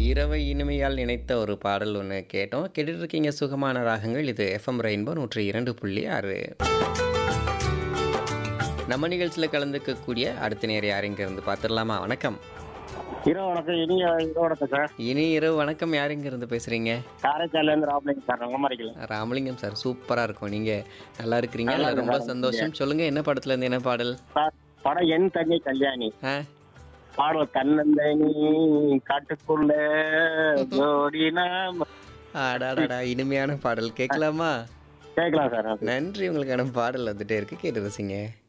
இரவை இனிமையால் நினைத்த ஒரு பாடல் ஒன்று கேட்டோம் கேட்டுட்டு இருக்கீங்க சுகமான ராகங்கள் இது எஃப்எம் ரெயின்போ நூற்றி இரண்டு புள்ளி ஆறு நம்ம நிகழ்ச்சியில் கலந்துக்கக்கூடிய அடுத்த நேரம் யாருங்க இருந்து பார்த்துடலாமா வணக்கம் இரவு வணக்கம் இனிய இரவு வணக்கம் சார் இனி இரவு வணக்கம் யாருங்க இருந்து பேசுறீங்க காரைக்கால்ல இருந்து ராமலிங்க சார் நல்ல மாதிரி ராமலிங்கம் சார் சூப்பரா இருக்கும் நீங்க நல்லா இருக்கிறீங்க நல்லா ரொம்ப இருக்கேன். சந்தோஷம் சொல்லுங்க என்ன படத்துல இருந்து என்ன பாடல் சார் படம் என் தங்கை கல்யாணி ஆ பாடல் கண்ணந்தனி காட்டுக்குள்ள ஜோடி நாம அடாடாடா இனிமையான பாடல் கேட்கலாமா கேட்கலாம் சார் நன்றி உங்களுக்கான பாடல் வந்துட்டே இருக்கு கேட்டு ரசிங்க